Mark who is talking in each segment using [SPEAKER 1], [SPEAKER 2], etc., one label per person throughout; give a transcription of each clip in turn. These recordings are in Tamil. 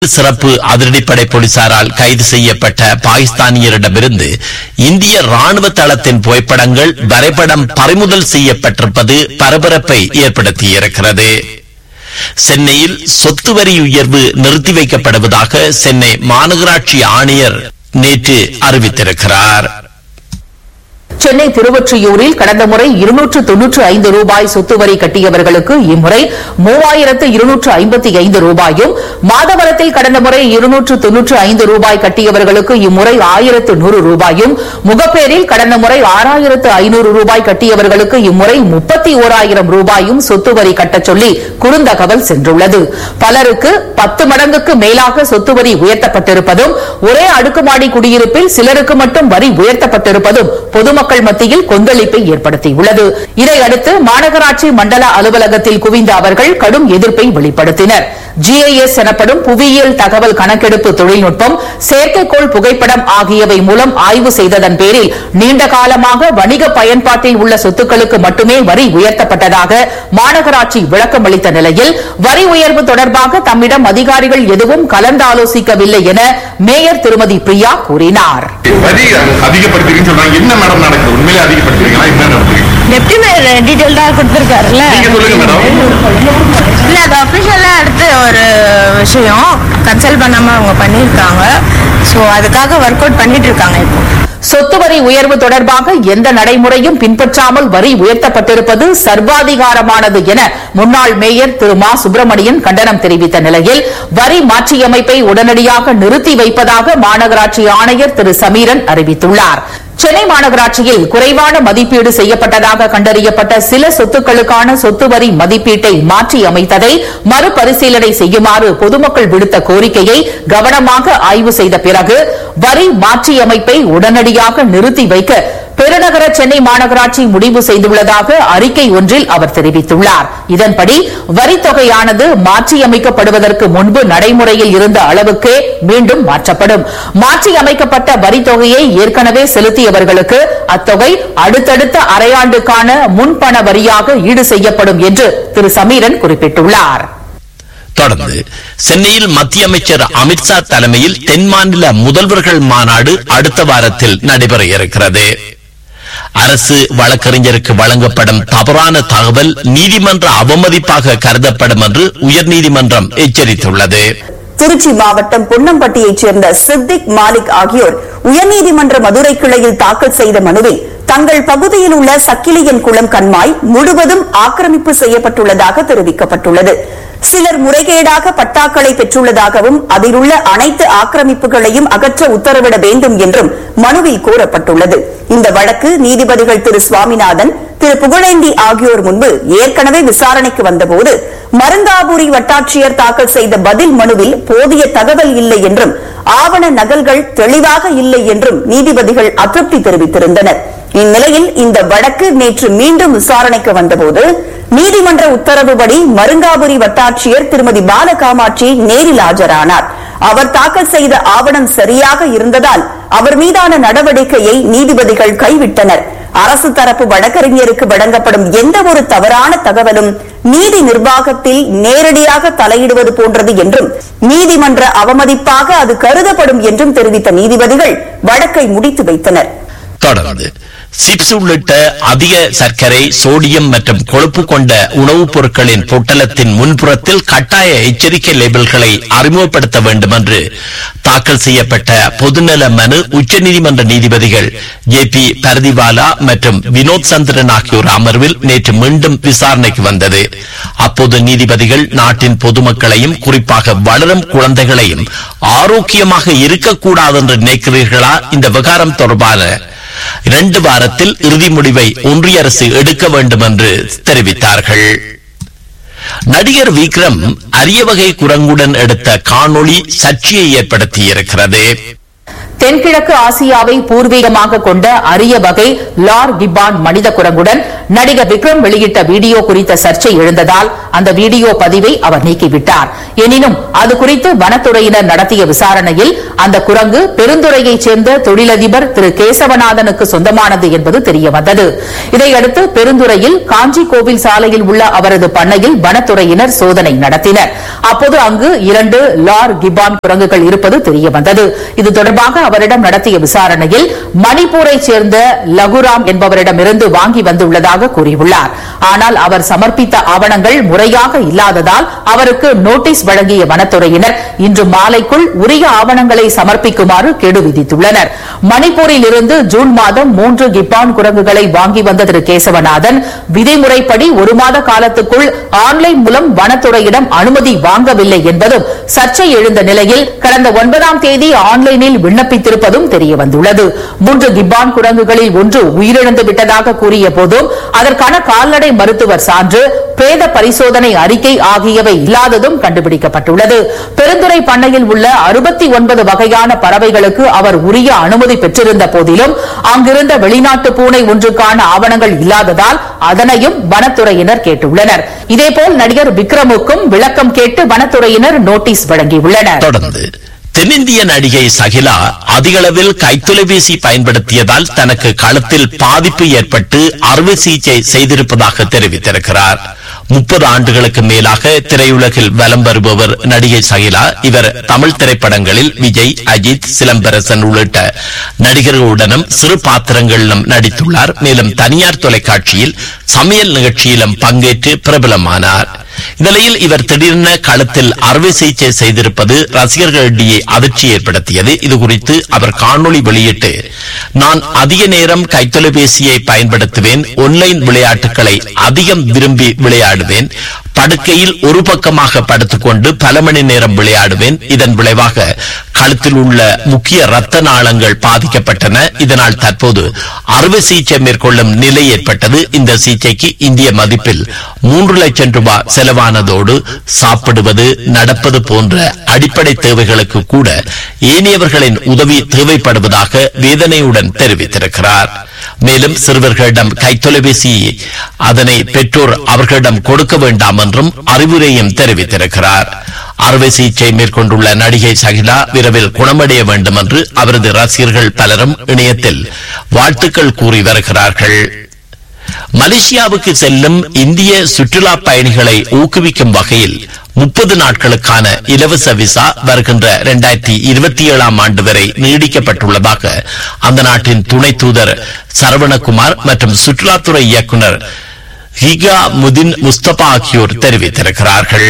[SPEAKER 1] சிறப்பு அதிரடிப்படை போலீசாரால் கைது செய்யப்பட்ட பாகிஸ்தானியரிடமிருந்து இந்திய ராணுவ தளத்தின் புகைப்படங்கள் வரைபடம் பறிமுதல் செய்யப்பட்டிருப்பது பரபரப்பை ஏற்படுத்தியிருக்கிறது சென்னையில் சொத்து வரி உயர்வு நிறுத்தி வைக்கப்படுவதாக சென்னை மாநகராட்சி ஆணையர் நேற்று அறிவித்திருக்கிறார்
[SPEAKER 2] சென்னை திருவொற்றியூரில் கடந்த முறை இருநூற்று தொன்னூற்று ஐந்து ரூபாய் சொத்து வரி கட்டியவர்களுக்கு இம்முறை மூவாயிரத்து இருநூற்று ஐம்பத்தி ஐந்து ரூபாயும் மாதவரத்தில் கடந்த முறை இருநூற்று தொன்னூற்று ஐந்து ரூபாய் கட்டியவர்களுக்கு இம்முறை ஆயிரத்து நூறு ரூபாயும் முகப்பேரில் கடந்த முறை ஆறாயிரத்து ஐநூறு ரூபாய் கட்டியவர்களுக்கு இம்முறை முப்பத்தி ஓராயிரம் ரூபாயும் சொத்து வரி கட்டச் சொல்லி குறுந்தகவல் சென்றுள்ளது பலருக்கு பத்து மடங்குக்கு மேலாக சொத்து வரி உயர்த்தப்பட்டிருப்பதும் ஒரே அடுக்குமாடி குடியிருப்பில் சிலருக்கு மட்டும் வரி உயர்த்தப்பட்டிருப்பதும் பொதுமக்கள் மத்தியில் கொந்தளிப்பை ஏற்படுத்தியுள்ளது இதையடுத்து மாநகராட்சி மண்டல அலுவலகத்தில் குவிந்த அவர்கள் கடும் எதிர்ப்பை வெளிப்படுத்தினர் ஜிஐஎஸ் எனப்படும் புவியியல் தகவல் கணக்கெடுப்பு தொழில்நுட்பம் செயற்கைக்கோள் புகைப்படம் ஆகியவை மூலம் ஆய்வு செய்ததன் பேரில் நீண்ட காலமாக வணிக பயன்பாட்டில் உள்ள சொத்துக்களுக்கு மட்டுமே வரி உயர்த்தப்பட்டதாக மாநகராட்சி விளக்கம் அளித்த நிலையில் வரி உயர்வு தொடர்பாக தம்மிடம் அதிகாரிகள் எதுவும் கலந்தாலோசிக்கவில்லை என மேயர் திருமதி பிரியா கூறினார்
[SPEAKER 3] வரி அதிகப்படுத்துறீங்கன்னு சொல்றாங்க என்ன மேடம் நடக்குது உண்மையிலே அதிகப்படுத்துறீங்களா என்ன நடக்குது
[SPEAKER 4] டெப்டி மேயர் டீடைல் தான் கொடுத்துருக்காருல்ல
[SPEAKER 3] நீங்க சொல்லுங்க மேடம்
[SPEAKER 4] இல்ல அது அஃபிஷியலா எடுத்து ஒரு விஷயம் கன்சல்ட் பண்ணாம அவங்க பண்ணியிருக்காங்க ஸோ அதுக்காக ஒர்க் அவுட் பண்ணிட்டு இருக்காங்க இப்போ
[SPEAKER 2] சொத்து வரி உயர்வு தொடர்பாக எந்த நடைமுறையும் பின்பற்றாமல் வரி உயர்த்தப்பட்டிருப்பது சர்வாதிகாரமானது என முன்னாள் மேயர் திரு மா சுப்பிரமணியன் கண்டனம் தெரிவித்த நிலையில் வரி மாற்றியமைப்பை உடனடியாக நிறுத்தி வைப்பதாக மாநகராட்சி ஆணையர் திரு சமீரன் அறிவித்துள்ளார் சென்னை மாநகராட்சியில் குறைவான மதிப்பீடு செய்யப்பட்டதாக கண்டறியப்பட்ட சில சொத்துக்களுக்கான சொத்து வரி மதிப்பீட்டை மாற்றி அமைத்ததை மறுபரிசீலனை செய்யுமாறு பொதுமக்கள் விடுத்த கோரிக்கையை கவனமாக ஆய்வு செய்த பிறகு வரி மாற்றியமைப்பை உடனடியாக நிறுத்தி வைக்க பெருநகர சென்னை மாநகராட்சி முடிவு செய்துள்ளதாக அறிக்கை ஒன்றில் அவர் தெரிவித்துள்ளார் இதன்படி வரித்தொகையானது மாற்றியமைக்கப்படுவதற்கு முன்பு நடைமுறையில் இருந்த அளவுக்கே மீண்டும் மாற்றப்படும் மாற்றியமைக்கப்பட்ட வரித்தொகையை ஏற்கனவே செலுத்தியவர்களுக்கு அத்தொகை அடுத்தடுத்த அரையாண்டுக்கான முன்பண வரியாக ஈடு செய்யப்படும் என்று திரு சமீரன் குறிப்பிட்டுள்ளார்
[SPEAKER 1] தொடர்ந்து சென்னையில் மத்திய அமைச்சர் அமித்ஷா தலைமையில் தென் மாநில முதல்வர்கள் மாநாடு அடுத்த வாரத்தில் நடைபெற இருக்கிறது அரசு வழக்கறிஞருக்கு வழங்கப்படும் தவறான தகவல் நீதிமன்ற அவமதிப்பாக கருதப்படும் என்று உயர்நீதிமன்றம் எச்சரித்துள்ளது
[SPEAKER 5] திருச்சி மாவட்டம் பொன்னம்பட்டியைச் சேர்ந்த சித்திக் மாலிக் ஆகியோர் உயர்நீதிமன்ற மதுரை கிளையில் தாக்கல் செய்த மனுவில் தங்கள் பகுதியில் உள்ள சக்கிலியன் குளம் கண்மாய் முழுவதும் ஆக்கிரமிப்பு செய்யப்பட்டுள்ளதாக தெரிவிக்கப்பட்டுள்ளது சிலர் முறைகேடாக பட்டாக்களை பெற்றுள்ளதாகவும் அதில் உள்ள அனைத்து ஆக்கிரமிப்புகளையும் அகற்ற உத்தரவிட வேண்டும் என்றும் மனுவில் கூறப்பட்டுள்ளது இந்த வழக்கு நீதிபதிகள் திரு சுவாமிநாதன் திரு புகழேந்தி ஆகியோர் முன்பு ஏற்கனவே விசாரணைக்கு வந்தபோது மருங்காபுரி வட்டாட்சியர் தாக்கல் செய்த பதில் மனுவில் போதிய தகவல் இல்லை என்றும் ஆவண நகல்கள் தெளிவாக இல்லை என்றும் நீதிபதிகள் அதிருப்தி தெரிவித்திருந்தனர் இந்நிலையில் இந்த வழக்கு நேற்று மீண்டும் விசாரணைக்கு வந்தபோது நீதிமன்ற உத்தரவுப்படி மருங்காபுரி வட்டாட்சியர் திருமதி பாலகாமாட்சி நேரில் ஆஜரானார் அவர் தாக்கல் செய்த ஆவணம் சரியாக இருந்ததால் அவர் மீதான நடவடிக்கையை நீதிபதிகள் கைவிட்டனர் அரசு தரப்பு வழக்கறிஞருக்கு வழங்கப்படும் எந்த ஒரு தவறான தகவலும் நீதி நிர்வாகத்தில் நேரடியாக தலையிடுவது போன்றது என்றும் நீதிமன்ற அவமதிப்பாக அது கருதப்படும் என்றும் தெரிவித்த நீதிபதிகள் வழக்கை முடித்து வைத்தனர்
[SPEAKER 1] தொடர்ந்து சிப்ஸ் உள்ளிட்ட அதிக சர்க்கரை சோடியம் மற்றும் கொழுப்பு கொண்ட உணவுப் பொருட்களின் பொட்டலத்தின் முன்புறத்தில் கட்டாய எச்சரிக்கை லேபிள்களை அறிமுகப்படுத்த வேண்டும் என்று தாக்கல் செய்யப்பட்ட பொதுநல மனு உச்சநீதிமன்ற நீதிபதிகள் ஜே பி பரதிவாலா மற்றும் வினோத் சந்திரன் ஆகியோர் அமர்வில் நேற்று மீண்டும் விசாரணைக்கு வந்தது அப்போது நீதிபதிகள் நாட்டின் பொதுமக்களையும் குறிப்பாக வளரும் குழந்தைகளையும் ஆரோக்கியமாக இருக்கக்கூடாது என்று நினைக்கிறீர்களா இந்த விவகாரம் தொடர்பான இரண்டு வாரத்தில் இறுதி முடிவை ஒன்றிய அரசு எடுக்க வேண்டும் என்று தெரிவித்தார்கள் நடிகர் விக்ரம் அரிய வகை குரங்குடன் எடுத்த காணொளி சர்ச்சையை ஏற்படுத்தியிருக்கிறது
[SPEAKER 2] தென்கிழக்கு ஆசியாவை பூர்வீகமாக கொண்ட அரிய வகை லார் கிப்பான் மனித குரங்குடன் நடிகர் விக்ரம் வெளியிட்ட வீடியோ குறித்த சர்ச்சை எழுந்ததால் அந்த வீடியோ பதிவை அவர் நீக்கிவிட்டார் எனினும் அது குறித்து வனத்துறையினர் நடத்திய விசாரணையில் அந்த குரங்கு பெருந்துறையைச் சேர்ந்த தொழிலதிபர் திரு கேசவநாதனுக்கு சொந்தமானது என்பது தெரியவந்தது இதையடுத்து பெருந்துறையில் காஞ்சி கோவில் சாலையில் உள்ள அவரது பண்ணையில் வனத்துறையினர் சோதனை நடத்தினர் அப்போது அங்கு இரண்டு லார் கிபான் குரங்குகள் இருப்பது தெரியவந்தது இது தொடர்பாக அவரிடம் நடத்திய விசாரணையில் மணிப்பூரைச் சேர்ந்த லகுராம் என்பவரிடமிருந்து வாங்கி வந்துள்ளதாக கூறியுள்ளார் ஆனால் அவர் சமர்ப்பித்த ஆவணங்கள் முறையாக இல்லாததால் அவருக்கு நோட்டீஸ் வழங்கிய வனத்துறையினர் இன்று மாலைக்குள் உரிய ஆவணங்களை சமர்ப்பிக்குமாறு கெடு விதித்துள்ளனர் மணிப்பூரில் இருந்து ஜூன் மாதம் மூன்று கிப்பான் குரங்குகளை வாங்கி வந்த திரு கேசவநாதன் விதிமுறைப்படி ஒரு மாத காலத்துக்குள் ஆன்லைன் மூலம் வனத்துறையிடம் அனுமதி வாங்கவில்லை என்பதும் சர்ச்சை எழுந்த நிலையில் கடந்த ஒன்பதாம் தேதி ஆன்லைனில் விண்ணப்பித்திருப்பதும் தெரியவந்துள்ளது மூன்று கிப்பான் குரங்குகளில் ஒன்று உயிரிழந்து விட்டதாக கூறிய போதும் அதற்கான கால்நடை மருத்துவர் சான்று பிரேத பரிசோதனை அறிக்கை ஆகியவை இல்லாததும் கண்டுபிடிக்கப்பட்டுள்ளது பெருந்துறை பண்ணையில் உள்ள அறுபத்தி ஒன்பது வகையான பறவைகளுக்கு அவர் உரிய அனுமதி பெற்றிருந்த போதிலும் அங்கிருந்த வெளிநாட்டு பூனை ஒன்றுக்கான ஆவணங்கள் இல்லாததால் அதனையும் வனத்துறையினர் கேட்டுள்ளனர் இதேபோல் நடிகர் விக்ரமுக்கும் விளக்கம் கேட்டு வனத்துறையினர் நோட்டீஸ் வழங்கியுள்ளனர்
[SPEAKER 1] தொடர்ந்து தென்னிந்திய நடிகை சகிலா அதிகளவில் கைத்தொலைபேசி பயன்படுத்தியதால் தனக்கு கழுத்தில் பாதிப்பு ஏற்பட்டு அறுவை சிகிச்சை செய்திருப்பதாக தெரிவித்திருக்கிறார் முப்பது ஆண்டுகளுக்கு மேலாக திரையுலகில் வலம் வருபவர் நடிகை சகிலா இவர் தமிழ் திரைப்படங்களில் விஜய் அஜித் சிலம்பரசன் உள்ளிட்ட நடிகர்களுடனும் சிறு பாத்திரங்களிலும் நடித்துள்ளார் மேலும் தனியார் தொலைக்காட்சியில் சமையல் நிகழ்ச்சியிலும் பங்கேற்று பிரபலமானார் இந்நிலையில் இவர் திடீரென களத்தில் அறுவை சிகிச்சை செய்திருப்பது ரசிகர்களிடையே அதிர்ச்சி ஏற்படுத்தியது இது குறித்து அவர் காணொளி வெளியிட்டு நான் அதிக நேரம் கைத்தொலைபேசியை பயன்படுத்துவேன் ஒன்லைன் விளையாட்டுகளை அதிகம் விரும்பி விளையாடுவேன் படுக்கையில் ஒரு பக்கமாக படுத்துக்கொண்டு பல மணி நேரம் விளையாடுவேன் இதன் விளைவாக கழுத்தில் உள்ள முக்கிய ரத்த நாளங்கள் பாதிக்கப்பட்டன இதனால் தற்போது அறுவை சிகிச்சை மேற்கொள்ளும் நிலை ஏற்பட்டது இந்த சிகிச்சைக்கு இந்திய மதிப்பில் மூன்று லட்சம் ரூபாய் செலவானதோடு சாப்பிடுவது நடப்பது போன்ற அடிப்படை தேவைகளுக்கு கூட ஏனையவர்களின் உதவி தேவைப்படுவதாக வேதனையுடன் தெரிவித்திருக்கிறார் மேலும் சிறுவர்களிடம் கைத்தொலைபேசி அதனை பெற்றோர் அவர்களிடம் கொடுக்க வேண்டாம் என்றும் அறிவுரையும் தெரிவித்திருக்கிறார் அறுவை சிகிச்சை மேற்கொண்டுள்ள நடிகை சகிலா விரைவில் குணமடைய வேண்டும் என்று அவரது ரசிகர்கள் பலரும் இணையத்தில் வாழ்த்துக்கள் கூறி வருகிறார்கள் மலேசியாவுக்கு செல்லும் இந்திய சுற்றுலா பயணிகளை ஊக்குவிக்கும் வகையில் முப்பது நாட்களுக்கான இலவச விசா வருகின்ற இரண்டாயிரத்தி இருபத்தி ஏழாம் ஆண்டு வரை நீடிக்கப்பட்டுள்ளதாக அந்த நாட்டின் துணை தூதர் சரவணகுமார் மற்றும் சுற்றுலாத்துறை இயக்குனர் ஹிகா முதின் முஸ்தபா ஆகியோர் தெரிவித்திருக்கிறார்கள்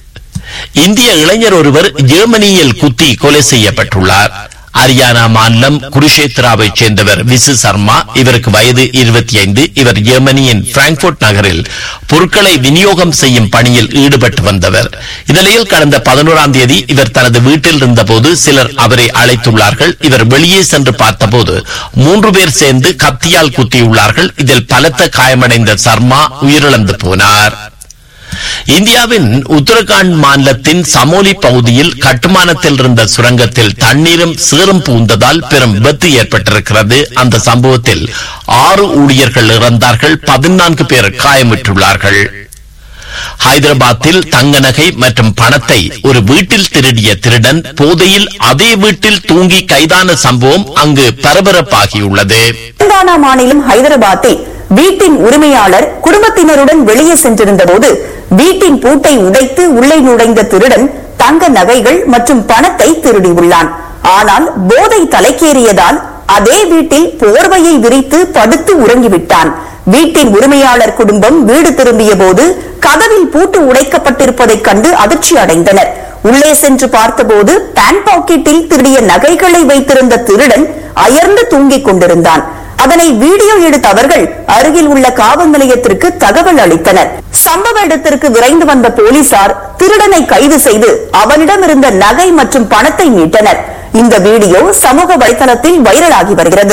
[SPEAKER 1] இந்திய இளைஞர் ஒருவர் ஜெர்மனியில் குத்தி கொலை செய்யப்பட்டுள்ளார் ஹரியானா மாநிலம் குருஷேத்ராவைச் சேர்ந்தவர் விசு சர்மா இவருக்கு வயது இருபத்தி ஐந்து இவர் ஜெர்மனியின் பிராங்க்போர்ட் நகரில் பொருட்களை விநியோகம் செய்யும் பணியில் ஈடுபட்டு வந்தவர் இந்நிலையில் கடந்த பதினோராம் தேதி இவர் தனது வீட்டில் இருந்தபோது சிலர் அவரை அழைத்துள்ளார்கள் இவர் வெளியே சென்று பார்த்தபோது மூன்று பேர் சேர்ந்து கத்தியால் குத்தியுள்ளார்கள் இதில் பலத்த காயமடைந்த சர்மா உயிரிழந்து போனார் இந்தியாவின் உத்தரகாண்ட் மாநிலத்தின் சமோலி பகுதியில் கட்டுமானத்தில் இருந்த சுரங்கத்தில் தண்ணீரும் சேறும் பூந்ததால் பெரும் விபத்து ஏற்பட்டிருக்கிறது அந்த சம்பவத்தில் ஆறு ஊழியர்கள் இறந்தார்கள் பதினான்கு பேர் காயமுற்றுள்ளார்கள் ஹைதராபாத்தில் தங்க நகை மற்றும் பணத்தை ஒரு வீட்டில் திருடிய திருடன் போதையில் அதே வீட்டில் தூங்கி கைதான சம்பவம் அங்கு பரபரப்பாகியுள்ளது
[SPEAKER 5] தெலுங்கானா மாநிலம் ஹைதராபாத்தில் வீட்டின் உரிமையாளர் குடும்பத்தினருடன் வெளியே சென்றிருந்த போது வீட்டின் பூட்டை உடைத்து உள்ளே நுழைந்த திருடன் தங்க நகைகள் மற்றும் பணத்தை திருடியுள்ளான் ஆனால் போதை தலைக்கேறியதால் அதே வீட்டில் போர்வையை விரித்து படுத்து உறங்கிவிட்டான் வீட்டின் உரிமையாளர் குடும்பம் வீடு திரும்பிய போது கதவில் பூட்டு உடைக்கப்பட்டிருப்பதைக் கண்டு அதிர்ச்சி அடைந்தனர் உள்ளே சென்று பார்த்தபோது பேண்ட் பாக்கெட்டில் திருடிய நகைகளை வைத்திருந்த திருடன் அயர்ந்து தூங்கிக் கொண்டிருந்தான் அதனை வீடியோ எடுத்த அவர்கள் அருகில் உள்ள காவல் நிலையத்திற்கு தகவல் அளித்தனர் சம்பவ இடத்திற்கு விரைந்து வந்த போலீசார் திருடனை கைது செய்து அவனிடம் இருந்த நகை மற்றும் பணத்தை மீட்டனர் இந்த வீடியோ சமூக வலைதளத்தில் வைரலாகி வருகிறது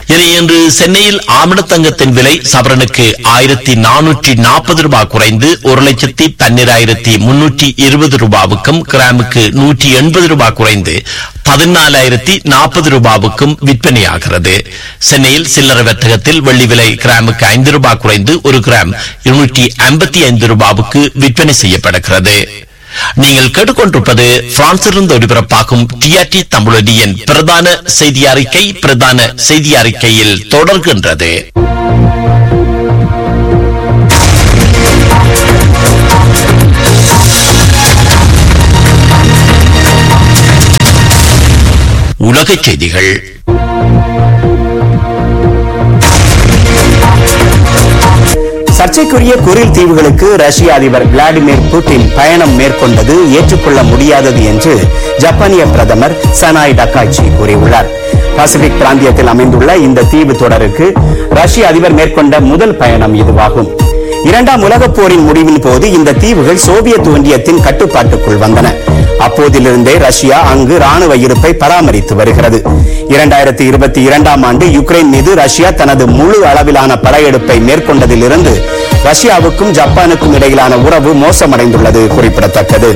[SPEAKER 1] இனி இன்று சென்னையில் ஆமணத்தங்கத்தின் விலை சவரனுக்கு ஆயிரத்தி நானூற்றி நாற்பது ரூபாய் குறைந்து ஒரு லட்சத்தி பன்னிராயிரத்தி முன்னூற்றி இருபது ரூபாவுக்கும் கிராமுக்கு நூற்றி எண்பது ரூபாய் குறைந்து பதினாலாயிரத்தி நாற்பது ரூபாவுக்கும் விற்பனையாகிறது சென்னையில் சில்லறை வர்த்தகத்தில் வெள்ளி விலை கிராமுக்கு ஐந்து ரூபாய் குறைந்து ஒரு கிராம் இருநூற்றி ஐம்பத்தி ஐந்து ரூபாவுக்கு விற்பனை செய்யப்படுகிறது நீங்கள் கேட்டுக்கொண்டிருப்பது பிரான்சிலிருந்து ஒலிபரப்பாகும் டிஆர்டி தமிழொலியின் பிரதான செய்தி அறிக்கை பிரதான செய்தி அறிக்கையில் தொடர்கின்றது உலகச் செய்திகள்
[SPEAKER 6] சர்ச்சைக்குரிய குரில் தீவுகளுக்கு ரஷ்ய அதிபர் விளாடிமிர் புட்டின் பயணம் மேற்கொண்டது ஏற்றுக்கொள்ள முடியாதது என்று ஜப்பானிய பிரதமர் சனாய் டக்காய்ச்சி கூறியுள்ளார் பசிபிக் பிராந்தியத்தில் அமைந்துள்ள இந்த தீவு தொடருக்கு ரஷ்ய அதிபர் மேற்கொண்ட முதல் பயணம் இதுவாகும் இரண்டாம் உலகப் போரின் முடிவின் போது இந்த தீவுகள் சோவியத் ஒன்றியத்தின் கட்டுப்பாட்டுக்குள் வந்தன அப்போதிலிருந்தே ரஷ்யா அங்கு ராணுவ இருப்பை பராமரித்து வருகிறது இரண்டாயிரத்தி இருபத்தி இரண்டாம் ஆண்டு யுக்ரைன் மீது ரஷ்யா தனது முழு அளவிலான படையெடுப்பை மேற்கொண்டதிலிருந்து ரஷ்யாவுக்கும் ஜப்பானுக்கும் இடையிலான உறவு மோசமடைந்துள்ளது குறிப்பிடத்தக்கது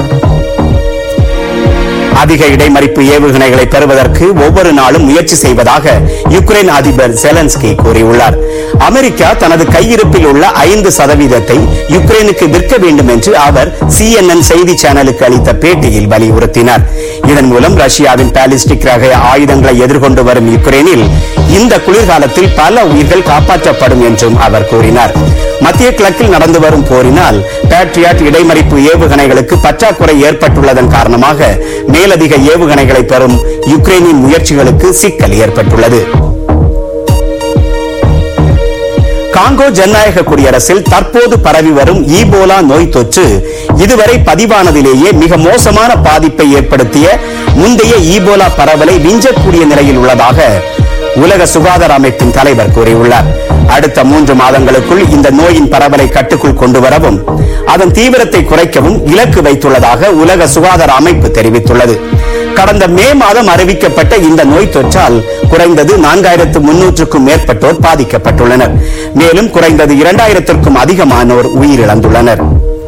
[SPEAKER 6] அதிக இடைமறிப்பு ஏவுகணைகளை பெறுவதற்கு ஒவ்வொரு நாளும் முயற்சி செய்வதாக யுக்ரைன் அதிபர் செலன்ஸ்கி கூறியுள்ளார் அமெரிக்கா தனது கையிருப்பில் உள்ள ஐந்து சதவீதத்தை யுக்ரைனுக்கு விற்க வேண்டும் என்று அவர் சிஎன்என் செய்தி சேனலுக்கு அளித்த பேட்டியில் வலியுறுத்தினார் இதன் மூலம் ரஷ்யாவின் பாலிஸ்டிக் ரக ஆயுதங்களை எதிர்கொண்டு வரும் யுக்ரைனில் இந்த குளிர்காலத்தில் பல உயிர்கள் காப்பாற்றப்படும் என்றும் அவர் கூறினார் மத்திய கிழக்கில் நடந்து வரும் போரினால் பேட்ரியாட் இடைமறிப்பு ஏவுகணைகளுக்கு பற்றாக்குறை ஏற்பட்டுள்ளதன் காரணமாக மேலதிக ஏவுகணைகளை பெறும் யுக்ரைனின் முயற்சிகளுக்கு சிக்கல் ஏற்பட்டுள்ளது காங்கோ ஜனநாயக குடியரசில் தற்போது பரவி வரும் ஈபோலா நோய் தொற்று இதுவரை பதிவானதிலேயே மிக மோசமான பாதிப்பை ஏற்படுத்திய முந்தைய ஈபோலா பரவலை விஞ்சக்கூடிய நிலையில் உள்ளதாக உலக சுகாதார அமைப்பின் தலைவர் கூறியுள்ளார் அடுத்த மூன்று மாதங்களுக்குள் இந்த நோயின் பரவலை கட்டுக்குள் கொண்டு வரவும் அதன் தீவிரத்தை குறைக்கவும் இலக்கு வைத்துள்ளதாக உலக சுகாதார அமைப்பு தெரிவித்துள்ளது கடந்த மே மாதம் அறிவிக்கப்பட்ட இந்த நோய் தொற்றால் குறைந்தது நான்காயிரத்து முன்னூற்றுக்கும் மேற்பட்டோர் பாதிக்கப்பட்டுள்ளனர் மேலும் குறைந்தது இரண்டாயிரத்திற்கும் அதிகமானோர் உயிரிழந்துள்ளனர்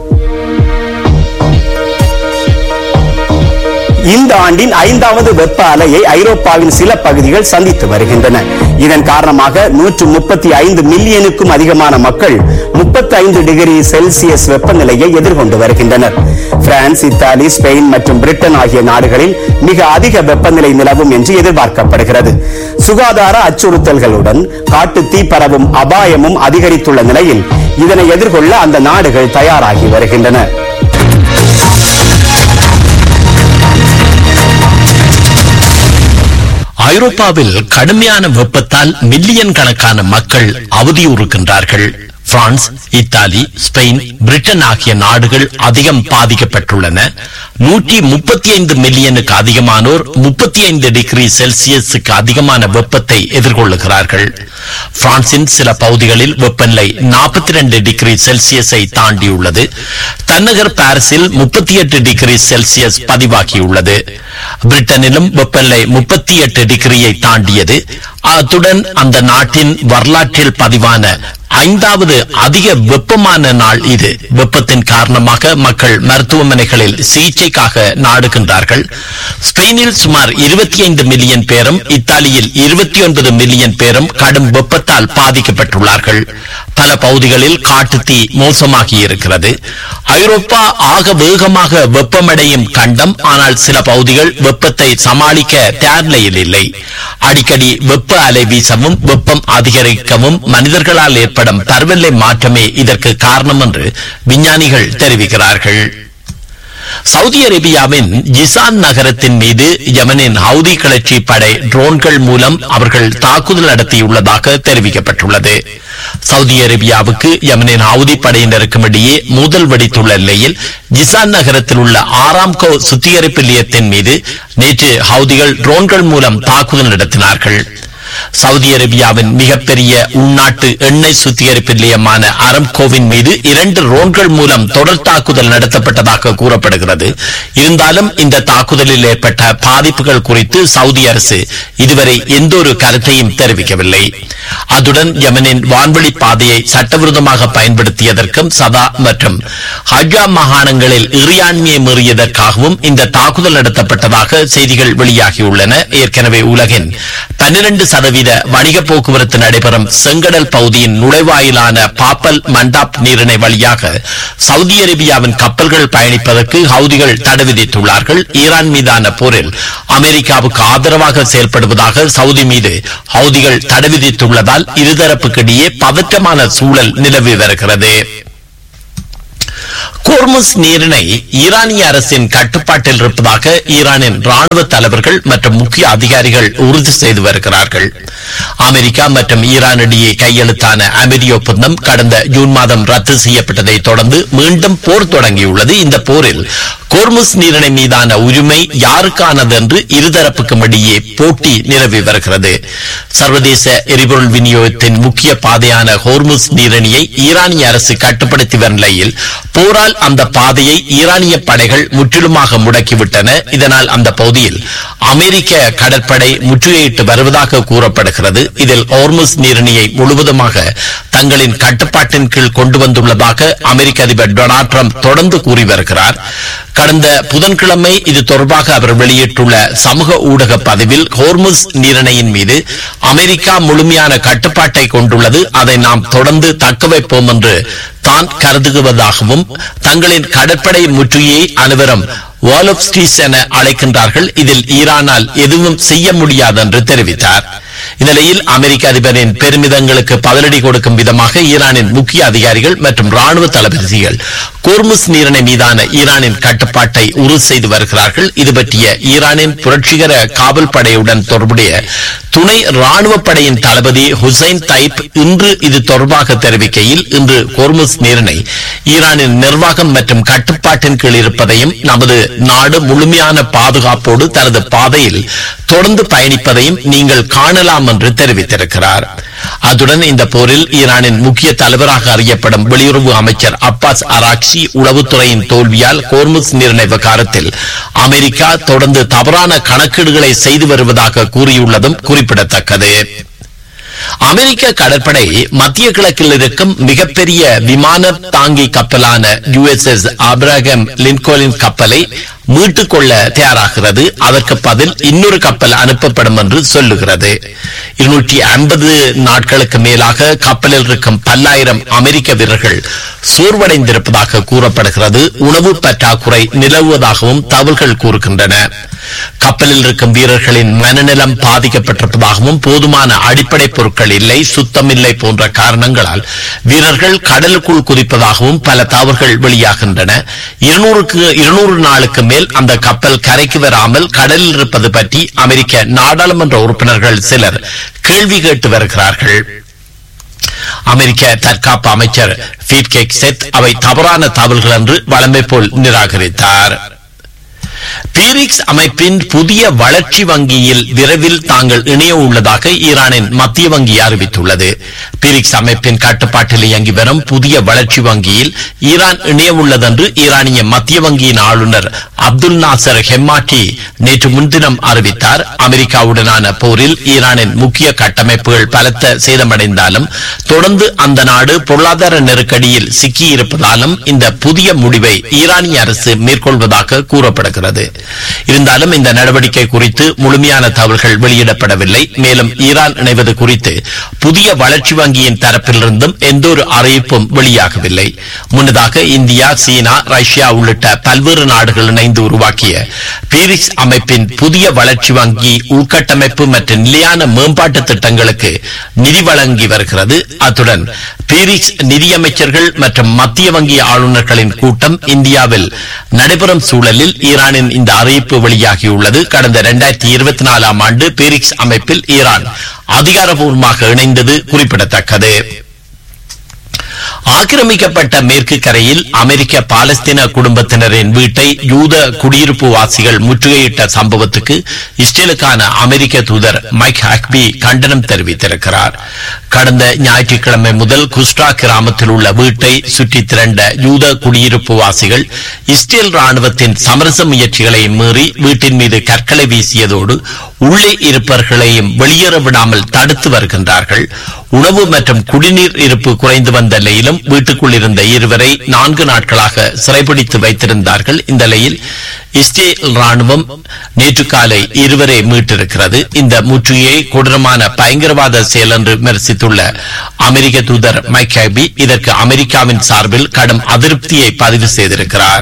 [SPEAKER 6] இந்த ஆண்டின் ஐந்தாவது வெப்ப அலையை ஐரோப்பாவின் சில பகுதிகள் சந்தித்து வருகின்றன இதன் காரணமாக நூற்று முப்பத்தி ஐந்து மில்லியனுக்கும் அதிகமான மக்கள் முப்பத்தி ஐந்து டிகிரி செல்சியஸ் வெப்பநிலையை எதிர்கொண்டு வருகின்றனர் பிரான்ஸ் இத்தாலி ஸ்பெயின் மற்றும் பிரிட்டன் ஆகிய நாடுகளில் மிக அதிக வெப்பநிலை நிலவும் என்று எதிர்பார்க்கப்படுகிறது சுகாதார அச்சுறுத்தல்களுடன் காட்டு தீ பரவும் அபாயமும் அதிகரித்துள்ள நிலையில் இதனை எதிர்கொள்ள அந்த நாடுகள் தயாராகி வருகின்றன
[SPEAKER 1] ஐரோப்பாவில் கடுமையான வெப்பத்தால் மில்லியன் கணக்கான மக்கள் அவதியுறுகின்றார்கள் பிரான்ஸ் இத்தாலி ஸ்பெயின் பிரிட்டன் ஆகிய நாடுகள் அதிகம் பாதிக்கப்பட்டுள்ளன நூற்றி முப்பத்தி ஐந்து மில்லியனுக்கு அதிகமானோர் முப்பத்தி ஐந்து டிகிரி செல்சியஸுக்கு அதிகமான வெப்பத்தை எதிர்கொள்ளுகிறார்கள் பிரான்சின் சில பகுதிகளில் வெப்பநிலை நாற்பத்தி ரெண்டு டிகிரி செல்சியஸை தாண்டியுள்ளது தன்னகர் பாரிஸில் முப்பத்தி எட்டு டிகிரி செல்சியஸ் பதிவாகியுள்ளது பிரிட்டனிலும் வெப்பநிலை முப்பத்தி எட்டு டிகிரியை தாண்டியது அத்துடன் அந்த நாட்டின் வரலாற்றில் பதிவான ஐந்தாவது அதிக வெப்பமான நாள் இது வெப்பத்தின் காரணமாக மக்கள் மருத்துவமனைகளில் சிகிச்சைக்காக நாடுகின்றார்கள் ஸ்பெயினில் சுமார் இருபத்தி ஐந்து மில்லியன் பேரும் இத்தாலியில் இருபத்தி ஒன்பது மில்லியன் பேரும் கடும் வெப்பத்தால் பாதிக்கப்பட்டுள்ளார்கள் பல பகுதிகளில் காட்டுத்தீ மோசமாகி இருக்கிறது ஐரோப்பா ஆக வேகமாக வெப்பமடையும் கண்டம் ஆனால் சில பகுதிகள் வெப்பத்தை சமாளிக்க தயார் நிலையில் இல்லை அடிக்கடி வெப்ப அலை வீசவும் வெப்பம் அதிகரிக்கவும் மனிதர்களால் ஏற்படும் பருவநிலை மாற்றமே இதற்கு காரணம் என்று விஞ்ஞானிகள் தெரிவிக்கிறார்கள் சவுதி அரேபியாவின் ஜிசான் நகரத்தின் மீது யமனின் ஹவுதி கிளர்ச்சி படை ட்ரோன்கள் மூலம் அவர்கள் தாக்குதல் நடத்தியுள்ளதாக தெரிவிக்கப்பட்டுள்ளது சவுதி அரேபியாவுக்கு யமனின் ஹவுதி படையினருக்கும் இடையே மோதல் வெடித்துள்ள நிலையில் ஜிசான் நகரத்தில் உள்ள ஆராம்கோ சுத்திகரிப்பு நிலையத்தின் மீது நேற்று ஹவுதிகள் ட்ரோன்கள் மூலம் தாக்குதல் நடத்தினார்கள் சவுதி அரேபியாவின் மிகப்பெரிய உள்நாட்டு எண்ணெய் சுத்திகரிப்பு நிலையமான அரம்கோவின் மீது இரண்டு ரோன்கள் மூலம் தொடர் தாக்குதல் நடத்தப்பட்டதாக கூறப்படுகிறது இருந்தாலும் இந்த தாக்குதலில் ஏற்பட்ட பாதிப்புகள் குறித்து சவுதி அரசு இதுவரை எந்த ஒரு கருத்தையும் தெரிவிக்கவில்லை அதுடன் யமனின் வான்வழி பாதையை சட்டவிரோதமாக பயன்படுத்தியதற்கும் சதா மற்றும் ஹஜா மாகாணங்களில் இறையாண்மையை மீறியதற்காகவும் இந்த தாக்குதல் நடத்தப்பட்டதாக செய்திகள் வெளியாகியுள்ளன ஏற்கனவே உலகின் பன்னிரண்டு சதவீத வணிக போக்குவரத்து நடைபெறும் செங்கடல் பகுதியின் நுழைவாயிலான பாப்பல் மண்டாப் நீரிணை வழியாக சவுதி அரேபியாவின் கப்பல்கள் பயணிப்பதற்கு ஹவுதிகள் தடை விதித்துள்ளார்கள் ஈரான் மீதான போரில் அமெரிக்காவுக்கு ஆதரவாக செயல்படுவதாக சவுதி மீது ஹவுதிகள் தடை விதித்துள்ளதால் இருதரப்புக்கிடையே பதற்றமான சூழல் நிலவி வருகிறது கோர்முஸ் நீரிணை ஈரானிய அரசின் கட்டுப்பாட்டில் இருப்பதாக ஈரானின் ராணுவ தலைவர்கள் மற்றும் முக்கிய அதிகாரிகள் உறுதி செய்து வருகிறார்கள் அமெரிக்கா மற்றும் ஈரான் இடையே கையெழுத்தான அமைதி ஒப்பந்தம் கடந்த ஜூன் மாதம் ரத்து செய்யப்பட்டதை தொடர்ந்து மீண்டும் போர் தொடங்கியுள்ளது இந்த போரில் கோர்முஸ் நீரிணை மீதான உரிமை யாருக்கானது என்று இருதரப்புக்கும் இடையே போட்டி நிலவி வருகிறது சர்வதேச எரிபொருள் விநியோகத்தின் முக்கிய பாதையான ஹோர்முஸ் நீரிணையை ஈரானிய அரசு கட்டுப்படுத்தி வரும் நிலையில் போரால் அந்த பாதையை ஈரானிய படைகள் முற்றிலுமாக முடக்கிவிட்டன இதனால் அந்த பகுதியில் அமெரிக்க கடற்படை முற்றுகையிட்டு வருவதாக கூறப்படுகிறது இதில் ஹோர்முஸ் நீரிணையை முழுவதுமாக தங்களின் கட்டுப்பாட்டின் கீழ் கொண்டு வந்துள்ளதாக அமெரிக்க அதிபர் டொனால்ட் ட்ரம்ப் தொடர்ந்து கூறி வருகிறார் கடந்த புதன்கிழமை இது தொடர்பாக அவர் வெளியிட்டுள்ள சமூக ஊடக பதிவில் ஹோர்முஸ் நீரிணையின் மீது அமெரிக்கா முழுமையான கட்டுப்பாட்டை கொண்டுள்ளது அதை நாம் தொடர்ந்து தக்க வைப்போம் என்று தான் கருதுவதாகவும் தங்களின் கடற்படை முற்றுகையை அனைவரும் வாலப்ஸ்டீஸ் என அழைக்கின்றார்கள் இதில் ஈரானால் எதுவும் செய்ய முடியாது என்று தெரிவித்தார் இந்நிலையில் அமெரிக்க அதிபரின் பெருமிதங்களுக்கு பதிலடி கொடுக்கும் விதமாக ஈரானின் முக்கிய அதிகாரிகள் மற்றும் ராணுவ தளபதிகள் கோர்முஸ் நீரிணை மீதான ஈரானின் கட்டுப்பாட்டை உறுதி செய்து வருகிறார்கள் இது பற்றிய ஈரானின் புரட்சிகர காவல் படையுடன் தொடர்புடைய துணை ராணுவ படையின் தளபதி ஹுசைன் தைப் இன்று இது தொடர்பாக தெரிவிக்கையில் இன்று கோர்முஸ் நீரிணை ஈரானின் நிர்வாகம் மற்றும் கட்டுப்பாட்டின் கீழ் இருப்பதையும் நமது நாடு முழுமையான பாதுகாப்போடு தனது பாதையில் தொடர்ந்து பயணிப்பதையும் நீங்கள் காணலாம் என்று தெரிவித்திருக்கிறார் அத்துடன் இந்த போரில் ஈரானின் முக்கிய தலைவராக அறியப்படும் வெளியுறவு அமைச்சர் அப்பாஸ் அராக்சி உளவுத்துறையின் தோல்வியால் கோர்முஸ் நீரிணை விவகாரத்தில் அமெரிக்கா தொடர்ந்து தவறான கணக்கீடுகளை செய்து வருவதாக கூறியுள்ளதும் குறிப்பிடத்தக்கது அமெரிக்க கடற்படை மத்திய கிழக்கில் இருக்கும் மிகப்பெரிய விமான தாங்கி கப்பலான யுஎஸ்எஸ் ஆப்ரஹாம் லின்கோலின் கப்பலை மீட்டுக் கொள்ள தயாராகிறது அதற்கு பதில் இன்னொரு கப்பல் அனுப்பப்படும் என்று சொல்லுகிறது இருநூற்றி ஐம்பது நாட்களுக்கு மேலாக கப்பலில் இருக்கும் பல்லாயிரம் அமெரிக்க வீரர்கள் சோர்வடைந்திருப்பதாக கூறப்படுகிறது உணவு பற்றாக்குறை நிலவுவதாகவும் தகவல்கள் கூறுகின்றன கப்பலில் இருக்கும் வீரர்களின் மனநலம் பாதிக்கப்பட்டிருப்பதாகவும் போதுமான அடிப்படை பொருட்கள் இல்லை சுத்தம் இல்லை போன்ற காரணங்களால் வீரர்கள் கடலுக்குள் குதிப்பதாகவும் பல தவறுகள் வெளியாகின்றன இருநூறுக்கு இருநூறு நாளுக்கு மேல் அந்த கப்பல் கரைக்கு வராமல் கடலில் இருப்பது பற்றி அமெரிக்க நாடாளுமன்ற உறுப்பினர்கள் சிலர் கேள்வி கேட்டு வருகிறார்கள் அமெரிக்க தற்காப்பு அமைச்சர் ஃபீட்கேக் செத் அவை தவறான தகவல்கள் என்று வழமை போல் நிராகரித்தார் பீரிக்ஸ் அமைப்பின் புதிய வளர்ச்சி வங்கியில் விரைவில் தாங்கள் இணைய உள்ளதாக ஈரானின் மத்திய வங்கி அறிவித்துள்ளது பீரிக்ஸ் அமைப்பின் கட்டுப்பாட்டில் இயங்கி வரும் புதிய வளர்ச்சி வங்கியில் ஈரான் இணைய உள்ளதென்று ஈரானிய மத்திய வங்கியின் ஆளுநர் அப்துல் நாசர் ஹெம்மாட்டி நேற்று முன்தினம் அறிவித்தார் அமெரிக்காவுடனான போரில் ஈரானின் முக்கிய கட்டமைப்புகள் பலத்த சேதமடைந்தாலும் தொடர்ந்து அந்த நாடு பொருளாதார நெருக்கடியில் சிக்கியிருப்பதாலும் இந்த புதிய முடிவை ஈரானிய அரசு மேற்கொள்வதாக கூறப்படுகிறது இருந்தாலும் இந்த நடவடிக்கை குறித்து முழுமையான தகவல்கள் வெளியிடப்படவில்லை மேலும் ஈரான் இணைவது குறித்து புதிய வளர்ச்சி வங்கியின் தரப்பிலிருந்தும் எந்தொரு அறிவிப்பும் வெளியாகவில்லை முன்னதாக இந்தியா சீனா ரஷ்யா உள்ளிட்ட பல்வேறு நாடுகள் இணைந்து உருவாக்கிய பீரிக்ஸ் அமைப்பின் புதிய வளர்ச்சி வங்கி உள்கட்டமைப்பு மற்றும் நிலையான மேம்பாட்டு திட்டங்களுக்கு நிதி வழங்கி வருகிறது அத்துடன் பீரிக்ஸ் நிதியமைச்சர்கள் மற்றும் மத்திய வங்கி ஆளுநர்களின் கூட்டம் இந்தியாவில் நடைபெறும் சூழலில் ஈரானின் இந்த அறிவிப்பு வெளியாகியுள்ளது கடந்த இரண்டாயிரத்தி இருபத்தி நாலாம் ஆண்டு பீரிக்ஸ் அமைப்பில் ஈரான் அதிகாரப்பூர்வமாக இணைந்தது குறிப்பிடத்தக்கது ஆக்கிரமிக்கப்பட்ட மேற்கு கரையில் அமெரிக்க பாலஸ்தீன குடும்பத்தினரின் வீட்டை யூத குடியிருப்பு வாசிகள் முற்றுகையிட்ட சம்பவத்துக்கு இஸ்ரேலுக்கான அமெரிக்க தூதர் மைக் ஹக்பி கண்டனம் தெரிவித்திருக்கிறார் கடந்த ஞாயிற்றுக்கிழமை முதல் குஸ்டா கிராமத்தில் உள்ள வீட்டை சுற்றி திரண்ட யூத குடியிருப்பு வாசிகள் இஸ்ரேல் ராணுவத்தின் சமரச முயற்சிகளை மீறி வீட்டின் மீது கற்களை வீசியதோடு உள்ளே இருப்பவர்களையும் வெளியேற விடாமல் தடுத்து வருகின்றார்கள் உணவு மற்றும் குடிநீர் இருப்பு குறைந்து வந்த நிலையிலும் வீட்டுக்குள் இருந்த இருவரை நான்கு நாட்களாக சிறைபிடித்து வைத்திருந்தார்கள் இந்த நிலையில் இஸ்ரேல் ராணுவம் நேற்று காலை இருவரை மீட்டிருக்கிறது இந்த முற்றுகையை கொடூரமான பயங்கரவாத செயல் என்று விமர்சித்துள்ள அமெரிக்க தூதர் மைக் ஹேபி இதற்கு அமெரிக்காவின் சார்பில் கடும் அதிருப்தியை பதிவு செய்திருக்கிறார்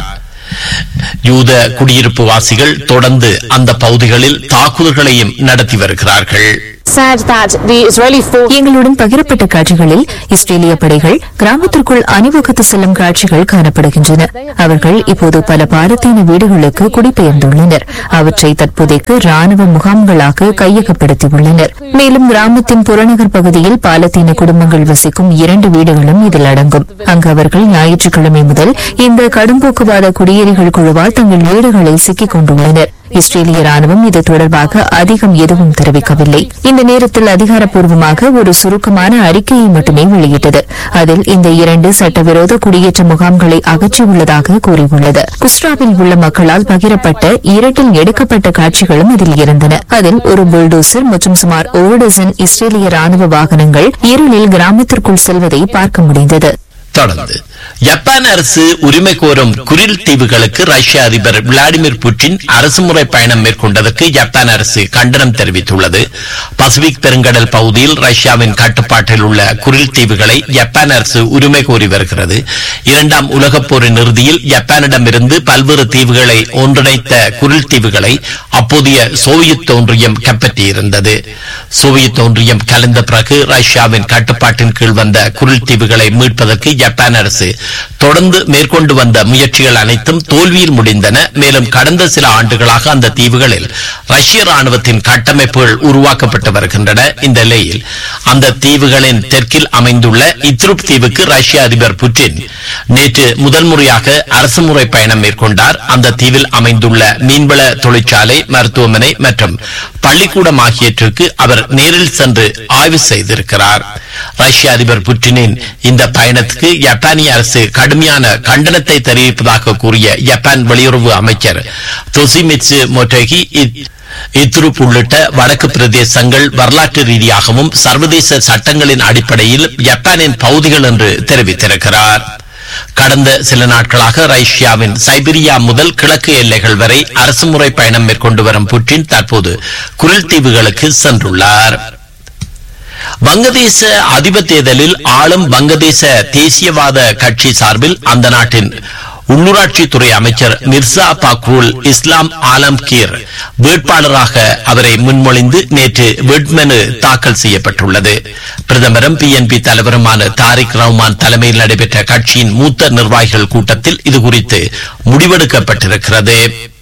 [SPEAKER 1] யூத குடியிருப்பு வாசிகள் தொடர்ந்து அந்த பகுதிகளில் தாக்குதல்களையும் நடத்தி வருகிறார்கள்
[SPEAKER 7] sad that the Israeli force
[SPEAKER 8] எங்களுடன் பகிரப்பட்ட காட்சிகளில் இஸ்ரேலிய படைகள் கிராமத்திற்குள் அணிவகுத்து செல்லும் காட்சிகள் காணப்படுகின்றன அவர்கள் இப்போது பல பாலத்தீன வீடுகளுக்கு குடிபெயர்ந்துள்ளனர் அவற்றை தற்போதைக்கு ராணுவ முகாம்களாக கையகப்படுத்தியுள்ளனர் மேலும் கிராமத்தின் புறநகர் பகுதியில் பாலத்தீன குடும்பங்கள் வசிக்கும் இரண்டு வீடுகளும் இதில் அடங்கும் அங்கு அவர்கள் ஞாயிற்றுக்கிழமை முதல் இந்த கடும்போக்குவாத குடியேறிகள் குழுவால் தங்கள் வீடுகளை சிக்கிக் கொண்டுள்ளனர் இஸ்ரேலிய ராணுவம் இது தொடர்பாக அதிகம் எதுவும் தெரிவிக்கவில்லை இந்த நேரத்தில் அதிகாரப்பூர்வமாக ஒரு சுருக்கமான அறிக்கையை மட்டுமே வெளியிட்டது அதில் இந்த இரண்டு சட்டவிரோத குடியேற்ற முகாம்களை அகற்றியுள்ளதாக கூறியுள்ளது குஸ்ராவில் உள்ள மக்களால் பகிரப்பட்ட இரட்டில் எடுக்கப்பட்ட காட்சிகளும் இதில் இருந்தன அதில் ஒரு புல்டோசர் மற்றும் சுமார் ஒரு டசன் இஸ்ரேலிய ராணுவ வாகனங்கள் இருளில் கிராமத்திற்குள் செல்வதை பார்க்க முடிந்தது
[SPEAKER 1] தொடர்ந்து ஜப்பான் அரசு உரிமை கோரும் குரில் தீவுகளுக்கு ரஷ்ய அதிபர் விளாடிமிர் புட்டின் அரசுமுறை பயணம் மேற்கொண்டதற்கு ஜப்பான் அரசு கண்டனம் தெரிவித்துள்ளது பசிபிக் பெருங்கடல் பகுதியில் ரஷ்யாவின் கட்டுப்பாட்டில் உள்ள குரில் தீவுகளை ஜப்பான் அரசு உரிமை கோரி வருகிறது இரண்டாம் உலகப் போரின் இறுதியில் ஜப்பானிடமிருந்து பல்வேறு தீவுகளை ஒன்றிணைத்த குரில் தீவுகளை அப்போதைய சோவியத் ஒன்றியம் கைப்பற்றியிருந்தது சோவியத் ஒன்றியம் கலந்த பிறகு ரஷ்யாவின் கட்டுப்பாட்டின் கீழ் வந்த குரில் தீவுகளை மீட்பதற்கு ஜப்பான் அரசு தொடர்ந்து மேற்கொண்டு வந்த முயற்சிகள் அனைத்தும் தோல்வியில் முடிந்தன மேலும் கடந்த சில ஆண்டுகளாக அந்த தீவுகளில் ரஷ்ய ராணுவத்தின் கட்டமைப்புகள் உருவாக்கப்பட்டு வருகின்றன இந்த நிலையில் அந்த தீவுகளின் தெற்கில் அமைந்துள்ள இத்ருப் தீவுக்கு ரஷ்ய அதிபர் புட்டின் நேற்று முதல் முறையாக அரசுமுறை பயணம் மேற்கொண்டார் அந்த தீவில் அமைந்துள்ள மீன்வள தொழிற்சாலை மருத்துவமனை மற்றும் பள்ளிக்கூடம் ஆகியவற்றுக்கு அவர் நேரில் சென்று ஆய்வு செய்திருக்கிறார் ரஷ்ய அதிபர் புட்டினின் இந்த பயணத்துக்கு ஜப்பானிய அரசு கடுமையான கண்டனத்தை தெரிவிப்பதாக கூறிய ஜப்பான் வெளியுறவு அமைச்சர் தொசிமிட்சு மொட்டோகி இத்ருப் உள்ளிட்ட வடக்கு பிரதேசங்கள் வரலாற்று ரீதியாகவும் சர்வதேச சட்டங்களின் அடிப்படையில் ஜப்பானின் பகுதிகள் என்று தெரிவித்திருக்கிறார் கடந்த சில நாட்களாக ரஷ்யாவின் சைபீரியா முதல் கிழக்கு எல்லைகள் வரை அரசுமுறை பயணம் மேற்கொண்டு வரும் புட்டின் தற்போது குரில் தீவுகளுக்கு சென்றுள்ளார் வங்கதேச அதிபர் தேர்தலில் ஆளும் வங்கதேச தேசியவாத கட்சி சார்பில் அந்த நாட்டின் உள்ளூராட்சித்துறை அமைச்சர் மிர்சா பாக்ரூல் இஸ்லாம் ஆலம்கீர் வேட்பாளராக அவரை முன்மொழிந்து நேற்று வேட்புமனு தாக்கல் செய்யப்பட்டுள்ளது பிரதமரும் பிஎன்பி தலைவருமான தாரிக் ரஹ்மான் தலைமையில் நடைபெற்ற கட்சியின் மூத்த நிர்வாகிகள் கூட்டத்தில் இதுகுறித்து முடிவெடுக்கப்பட்டிருக்கிறது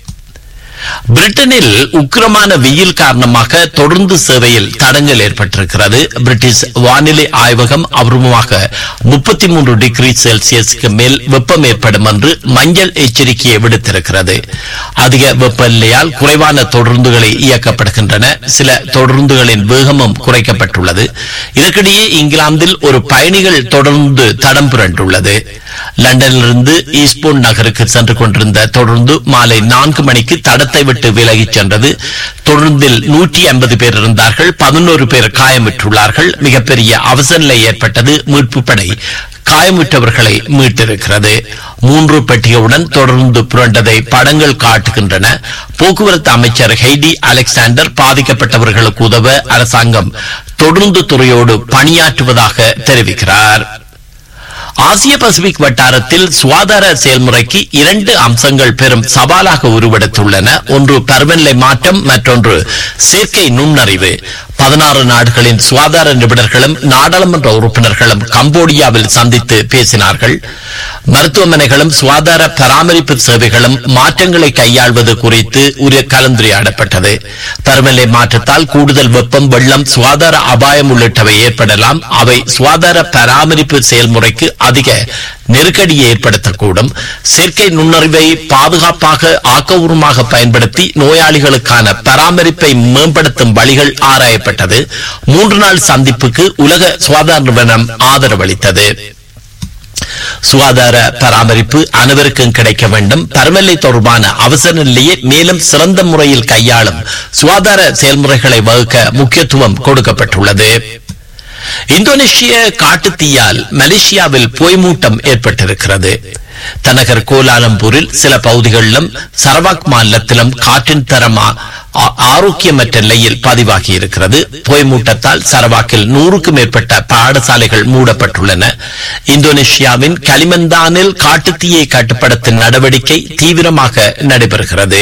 [SPEAKER 1] பிரிட்டனில் உக்கிரமான வெயில் காரணமாக தொடர்ந்து சேவையில் தடங்கல் ஏற்பட்டிருக்கிறது பிரிட்டிஷ் வானிலை ஆய்வகம் அபூர்வமாக முப்பத்தி மூன்று டிகிரி செல்சியஸுக்கு மேல் வெப்பம் ஏற்படும் என்று மஞ்சள் எச்சரிக்கையை விடுத்திருக்கிறது அதிக வெப்பநிலையால் குறைவான தொடர்ந்துகளை இயக்கப்படுகின்றன சில தொடர்ந்துகளின் வேகமும் குறைக்கப்பட்டுள்ளது இதற்கிடையே இங்கிலாந்தில் ஒரு பயணிகள் தொடர்ந்து தடம் புரண்டுள்ளது லண்டனிலிருந்து ஈஸ்போர்ன் நகருக்கு சென்று கொண்டிருந்த தொடர்ந்து மாலை நான்கு மணிக்கு தடத்தை விட்டு விலகிச் சென்றது தொடர்ந்தில் நூற்றி ஐம்பது பேர் இருந்தார்கள் பதினோரு பேர் காயமுற்றுள்ளார்கள் மிகப்பெரிய அவசர நிலை ஏற்பட்டது மீட்பு படை காயமுற்றவர்களை மீட்டிருக்கிறது மூன்று பெட்டிகளுடன் தொடர்ந்து புரண்டதை படங்கள் காட்டுகின்றன போக்குவரத்து அமைச்சர் ஹெய்டி அலெக்சாண்டர் பாதிக்கப்பட்டவர்களுக்கு உதவ அரசாங்கம் தொடர்ந்து துறையோடு பணியாற்றுவதாக தெரிவிக்கிறார் ஆசிய பசிபிக் வட்டாரத்தில் சுகாதார செயல்முறைக்கு இரண்டு அம்சங்கள் பெரும் சவாலாக உருவெடுத்துள்ளன ஒன்று பருவநிலை மாற்றம் மற்றொன்று செயற்கை நுண்ணறிவு பதினாறு நாடுகளின் சுகாதார நிபுணர்களும் நாடாளுமன்ற உறுப்பினர்களும் கம்போடியாவில் சந்தித்து பேசினார்கள் மருத்துவமனைகளும் சுகாதார பராமரிப்பு சேவைகளும் மாற்றங்களை கையாள்வது குறித்து ஒரு கலந்துரையாடப்பட்டது பருவநிலை மாற்றத்தால் கூடுதல் வெப்பம் வெள்ளம் சுகாதார அபாயம் உள்ளிட்டவை ஏற்படலாம் அவை சுகாதார பராமரிப்பு செயல்முறைக்கு அதிக நெருக்கடியை ஏற்படுத்தக்கூடும் செயற்கை நுண்ணறிவை பாதுகாப்பாக ஆக்கபூர்வமாக பயன்படுத்தி நோயாளிகளுக்கான பராமரிப்பை மேம்படுத்தும் வழிகள் ஆராயப்பட்டது மூன்று நாள் சந்திப்புக்கு உலக சுகாதார நிறுவனம் ஆதரவளித்தது சுகாதார பராமரிப்பு அனைவருக்கும் கிடைக்க வேண்டும் பருவநிலை தொடர்பான அவசர நிலையை மேலும் சிறந்த முறையில் கையாளும் சுகாதார செயல்முறைகளை வகுக்க முக்கியத்துவம் கொடுக்கப்பட்டுள்ளது இந்தோனேஷிய காட்டுத்தீயால் மலேசியாவில் பொய்மூட்டம் ஏற்பட்டிருக்கிறது தலைநகர் கோலாலம்பூரில் சில பகுதிகளிலும் சரவாக் மாநிலத்திலும் காற்றின் தரமா ஆ- ஆரோக்கியமற்ற நிலையில் பதிவாகி இருக்கிறது பொய்மூட்டத்தால் சரவாக்கில் நூறுக்கும் மேற்பட்ட பாடசாலைகள் மூடப்பட்டுள்ளன இந்தோனேஷியாவின் களிமந்தானில் காட்டுத்தீயை கட்டுப்படுத்தும் நடவடிக்கை தீவிரமாக நடைபெறுகிறது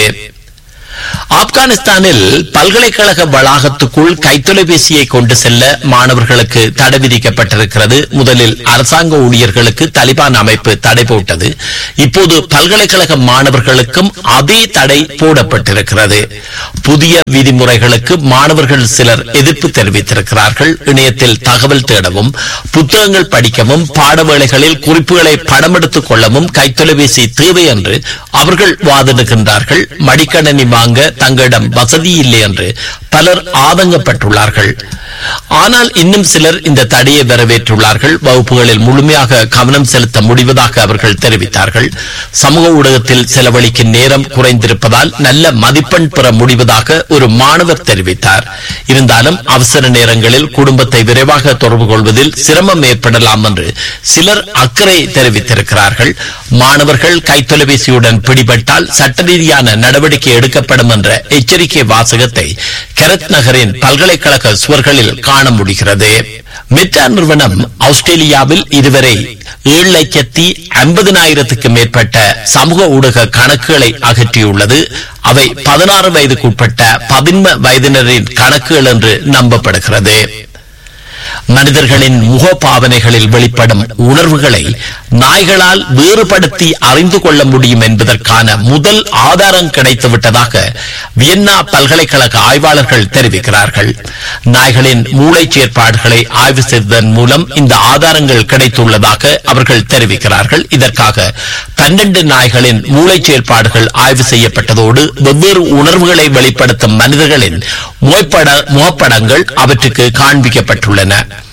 [SPEAKER 1] ஆப்கானிஸ்தானில் பல்கலைக்கழக வளாகத்துக்குள் கைத்தொலைபேசியை கொண்டு செல்ல மாணவர்களுக்கு தடை விதிக்கப்பட்டிருக்கிறது முதலில் அரசாங்க ஊழியர்களுக்கு தலிபான் அமைப்பு தடை போட்டது இப்போது பல்கலைக்கழக மாணவர்களுக்கும் அதே தடை போடப்பட்டிருக்கிறது புதிய விதிமுறைகளுக்கு மாணவர்கள் சிலர் எதிர்ப்பு தெரிவித்திருக்கிறார்கள் இணையத்தில் தகவல் தேடவும் புத்தகங்கள் படிக்கவும் பாடவேளைகளில் குறிப்புகளை படமெடுத்துக் கொள்ளவும் கைத்தொலைபேசி தேவை என்று அவர்கள் வாதிடுகின்றார்கள் மடிக்கணனி வாங்க தங்களிடம் வசதி இல்லை என்று பலர் ஆதங்கப்பட்டுள்ளார்கள் ஆனால் இன்னும் சிலர் இந்த தடையை வரவேற்றுள்ளார்கள் வகுப்புகளில் முழுமையாக கவனம் செலுத்த முடிவதாக அவர்கள் தெரிவித்தார்கள் சமூக ஊடகத்தில் செலவழிக்கும் நேரம் குறைந்திருப்பதால் நல்ல மதிப்பெண் பெற முடிவதாக ஒரு மாணவர் தெரிவித்தார் இருந்தாலும் அவசர நேரங்களில் குடும்பத்தை விரைவாக தொடர்பு கொள்வதில் சிரமம் ஏற்படலாம் என்று சிலர் அக்கறை தெரிவித்திருக்கிறார்கள் மாணவர்கள் கைத்தொலைபேசியுடன் பிடிபட்டால் சட்ட ரீதியான நடவடிக்கை எடுக்கப்படும் என்ற எச்சரிக்கை வாசகத்தை கெரத் நகரின் பல்கலைக்கழக சுவர்களில் காண முடிகிறது மெட்டா நிறுவனம் ஆஸ்திரேலியாவில் இதுவரை ஏழு லட்சத்தி ஐம்பதினாயிரத்துக்கு மேற்பட்ட சமூக ஊடக கணக்குகளை அகற்றியுள்ளது அவை பதினாறு வயதுக்குட்பட்ட பதின்ம வயதினரின் கணக்குகள் என்று நம்பப்படுகிறது மனிதர்களின் முகபாவனைகளில் வெளிப்படும் உணர்வுகளை நாய்களால் வேறுபடுத்தி அறிந்து கொள்ள முடியும் என்பதற்கான முதல் ஆதாரம் கிடைத்துவிட்டதாக வியன்னா பல்கலைக்கழக ஆய்வாளர்கள் தெரிவிக்கிறார்கள் நாய்களின் மூளை செயற்பாடுகளை ஆய்வு செய்ததன் மூலம் இந்த ஆதாரங்கள் கிடைத்துள்ளதாக அவர்கள் தெரிவிக்கிறார்கள் இதற்காக பன்னெண்டு நாய்களின் மூளை செயற்பாடுகள் ஆய்வு செய்யப்பட்டதோடு வெவ்வேறு உணர்வுகளை வெளிப்படுத்தும் மனிதர்களின் முகப்பட முகப்படங்கள் அவற்றுக்கு காண்பிக்கப்பட்டுள்ளன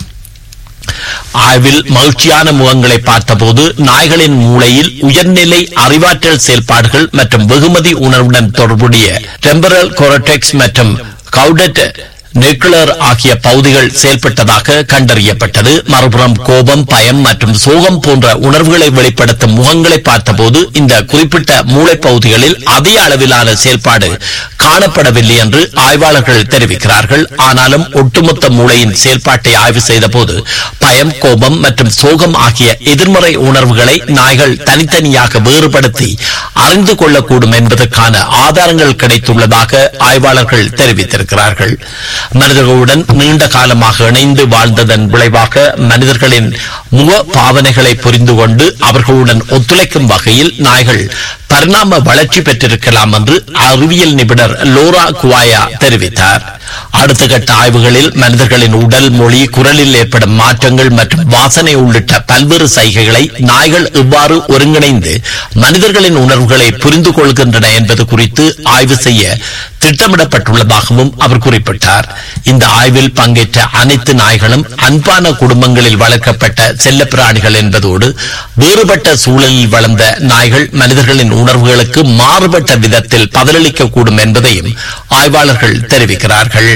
[SPEAKER 1] ஆய்வில் மகிழ்ச்சியான முகங்களை பார்த்தபோது நாய்களின் மூளையில் உயர்நிலை அறிவாற்றல் செயல்பாடுகள் மற்றும் வெகுமதி உணர்வுடன் தொடர்புடைய டெம்பரல் கொரடெக்ஸ் மற்றும் கவுடட் நியூக்ளியர் ஆகிய பகுதிகள் செயல்பட்டதாக கண்டறியப்பட்டது மறுபுறம் கோபம் பயம் மற்றும் சோகம் போன்ற உணர்வுகளை வெளிப்படுத்தும் முகங்களை பார்த்தபோது இந்த குறிப்பிட்ட மூளை பகுதிகளில் அதே அளவிலான செயல்பாடு காணப்படவில்லை என்று ஆய்வாளர்கள் தெரிவிக்கிறார்கள் ஆனாலும் ஒட்டுமொத்த மூளையின் செயல்பாட்டை ஆய்வு செய்தபோது பயம் கோபம் மற்றும் சோகம் ஆகிய எதிர்மறை உணர்வுகளை நாய்கள் தனித்தனியாக வேறுபடுத்தி அறிந்து கொள்ளக்கூடும் என்பதற்கான ஆதாரங்கள் கிடைத்துள்ளதாக ஆய்வாளர்கள் தெரிவித்திருக்கிறார்கள் மனிதர்களுடன் நீண்ட காலமாக இணைந்து வாழ்ந்ததன் விளைவாக மனிதர்களின் முக பாவனைகளை புரிந்து கொண்டு அவர்களுடன் ஒத்துழைக்கும் வகையில் நாய்கள் பரிணாம வளர்ச்சி பெற்றிருக்கலாம் என்று அறிவியல் நிபுணர் லோரா குவாயா தெரிவித்தார் அடுத்த கட்ட ஆய்வுகளில் மனிதர்களின் உடல் மொழி குரலில் ஏற்படும் மாற்றங்கள் மற்றும் வாசனை உள்ளிட்ட பல்வேறு சைகைகளை நாய்கள் எவ்வாறு ஒருங்கிணைந்து மனிதர்களின் உணர்வுகளை புரிந்து கொள்கின்றன என்பது குறித்து ஆய்வு செய்ய திட்டமிடப்பட்டுள்ளதாகவும் அவர் குறிப்பிட்டார் இந்த ஆய்வில் பங்கேற்ற அனைத்து நாய்களும் அன்பான குடும்பங்களில் வளர்க்கப்பட்ட செல்லப்பிராணிகள் என்பதோடு வேறுபட்ட சூழலில் வளர்ந்த நாய்கள் மனிதர்களின் உணர்வுகளுக்கு மாறுபட்ட விதத்தில் பதிலளிக்கக்கூடும் என்பதையும் ஆய்வாளர்கள் தெரிவிக்கிறார்கள்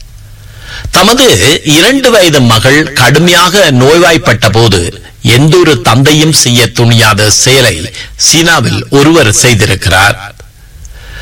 [SPEAKER 1] தமது இரண்டு வயது மகள் கடுமையாக நோய்வாய்ப்பட்ட போது எந்த ஒரு தந்தையும் செய்ய துணியாத செயலை சீனாவில் ஒருவர் செய்திருக்கிறார்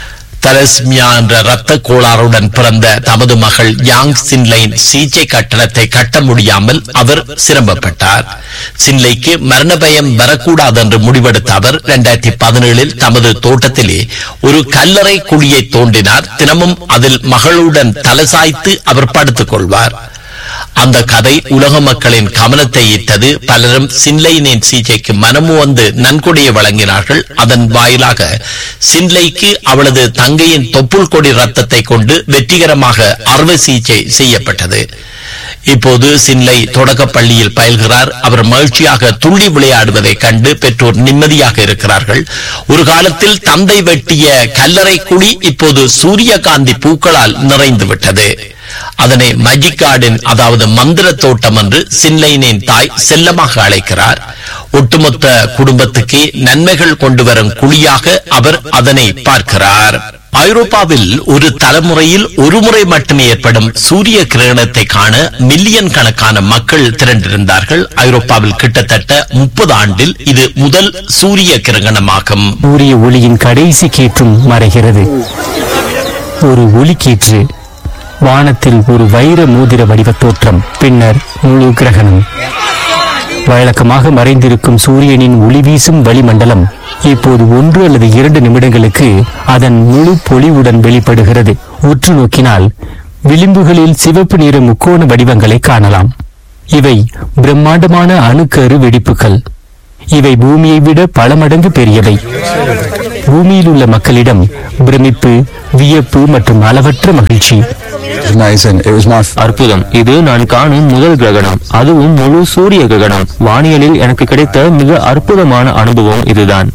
[SPEAKER 1] தலஸ்மியா என்ற இரத்த கோளாறுடன் பிறந்த தமது மகள் யாங் சின்லைன் சிகிச்சை கட்டணத்தை கட்ட முடியாமல் அவர் சிரமப்பட்டார் சின்லைக்கு மரண பயம் வரக்கூடாது என்று முடிவெடுத்த அவர் இரண்டாயிரத்தி பதினேழில் தமது தோட்டத்திலே ஒரு கல்லறை குழியை தோண்டினார் தினமும் அதில் மகளுடன் தலசாய்த்து அவர் படுத்துக் கொள்வார் அந்த கதை உலக மக்களின் கவனத்தை ஈர்த்தது பலரும் சின்லைனின் சிகிச்சைக்கு மனமு வந்து நன்கொடையை வழங்கினார்கள் அதன் வாயிலாக சின்லைக்கு அவளது தங்கையின் தொப்புள் கொடி ரத்தத்தை கொண்டு வெற்றிகரமாக அறுவை சிகிச்சை செய்யப்பட்டது இப்போது சின்லை தொடக்கப் பள்ளியில் பயில்கிறார் அவர் மகிழ்ச்சியாக துள்ளி விளையாடுவதை கண்டு பெற்றோர் நிம்மதியாக இருக்கிறார்கள் ஒரு காலத்தில் தந்தை வெட்டிய கல்லறை குழி இப்போது சூரியகாந்தி பூக்களால் நிறைந்து விட்டது அதனை மஜிக் கார்டன் அதாவது மந்திர தோட்டம் என்று சின்லைனின் தாய் செல்லமாக அழைக்கிறார் ஒட்டுமொத்த குடும்பத்துக்கே நன்மைகள் கொண்டு வரும் குழியாக அவர் அதனை பார்க்கிறார் ஐரோப்பாவில் ஒரு தலைமுறையில் ஒரு முறை மட்டுமே ஏற்படும் சூரிய கிரகணத்தை காண மில்லியன் கணக்கான மக்கள் திரண்டிருந்தார்கள் ஐரோப்பாவில் கிட்டத்தட்ட முப்பது ஆண்டில் இது முதல் சூரிய கிரகணமாகும்
[SPEAKER 9] சூரிய ஒளியின் கடைசி கீற்றும் மறைகிறது ஒரு ஒளி கீற்று வானத்தில் ஒரு வைர மோதிர வடிவ தோற்றம் பின்னர் முழு கிரகணம் வழக்கமாக மறைந்திருக்கும் சூரியனின் ஒளி வீசும் வளிமண்டலம் இப்போது ஒன்று அல்லது இரண்டு நிமிடங்களுக்கு அதன் முழு பொலிவுடன் வெளிப்படுகிறது உற்று நோக்கினால் விளிம்புகளில் சிவப்பு நிற முக்கோண வடிவங்களை காணலாம் இவை பிரம்மாண்டமான அணுக்கரு வெடிப்புகள் இவை பூமியை விட பல மடங்கு பெரியவை பூமியில் உள்ள மக்களிடம் பிரமிப்பு வியப்பு மற்றும் அளவற்ற மகிழ்ச்சி
[SPEAKER 10] அற்புதம் இது நான் காணும் முதல் கிரகணம் அதுவும் முழு சூரிய கிரகணம் வானியலில் எனக்கு கிடைத்த மிக அற்புதமான அனுபவம் இதுதான்